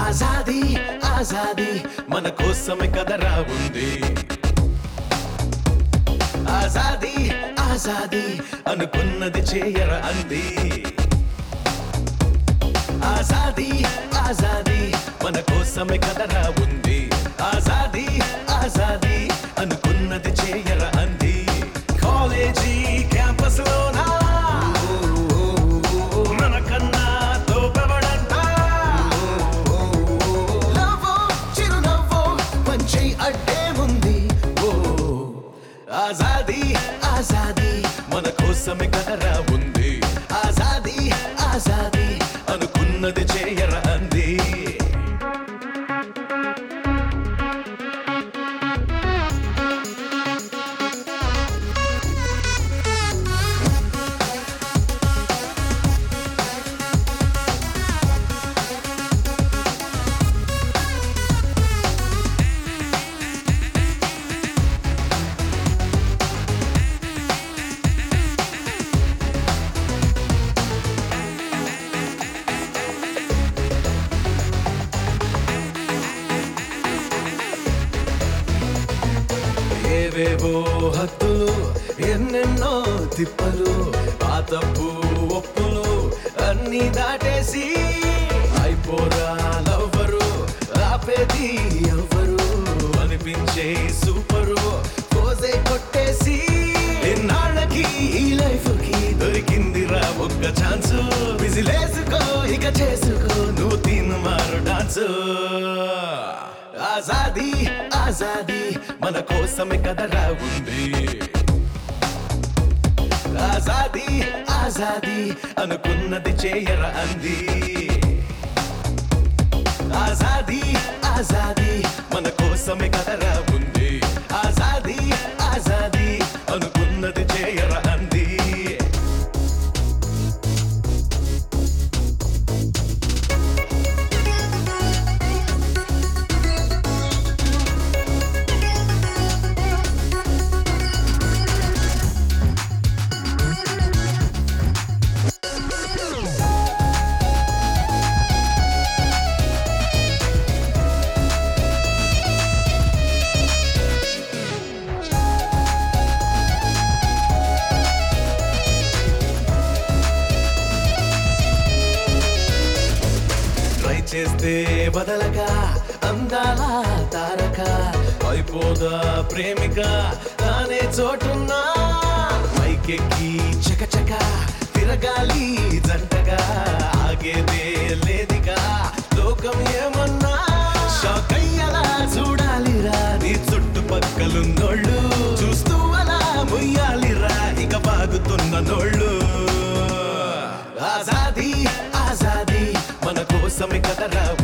ఆజాదీ ఆజాదీ మన కోసమే కదరా ఉంది ఆజాదీ ఆజాదీ అనుకున్నది చేయర అంది ఆజాదీ ఆజాదీ మన కోసమే కదరా ఉంది ఆజాదీ ఆజాదీ అనుకున్నది చేయర అంది కాలేజీ క్యాంపస్ లోనా మనకన్నా తోపెవడంటా నవ్వో చిరునవ్వో మంచి అడ్డే ఉంది ఓ ఆజాదీ ఆజాదీ మన కోసమే కదరా ఉంది ఆజాదీ ఆజాదీ అనుకున్నది చేయర అంది ఏవేవో హద్దులు ఎన్నెన్నో తిప్పలు ఆ తప్పు ఒప్పులు అన్ని దాటేసి అయిపోరా లవ్వరు ఆపేది ఎవ్వరు అనిపించే సూపరు పోజే కొట్టేసి ఎన్నాళ్ళకి ఈ లైఫ్ కి దొరికిందిరా ఒక్క ఛాన్స్ విజిలేసుకో ఇక చేసుకో నువ్వు తిను మారు డాన్స్ ఆజాదీ ఆజాదీ మన కోసమే కదరా ఉంది ఆజాదీ ఆజాదీ అనుకున్నది చేయర అంది ఆజాదీ ఆజాదీ మన కోసమే కదరా ఉంది ఆజాదీ ఆజాదీ అనుకున్నది చేయర అంది ట్రై చేస్తే బదలక అందాల తారక అయిపోదా ప్రేమిక అనే చోటున్నా పైకెక్కి చకచక తిరగాలి జంటగా ఆగేదే లేదిగా లోకం ఏమన్నా షాక్ అయ్యేలా చూడాలిరా నీ చుట్టుపక్కలున్నోళ్ళు చూస్తూ అలా ముయ్యాలిరా ఇక బాగుతున్న నోళ్ళు ఆజాదీ ఆజాదీ మన కోసమే కదరా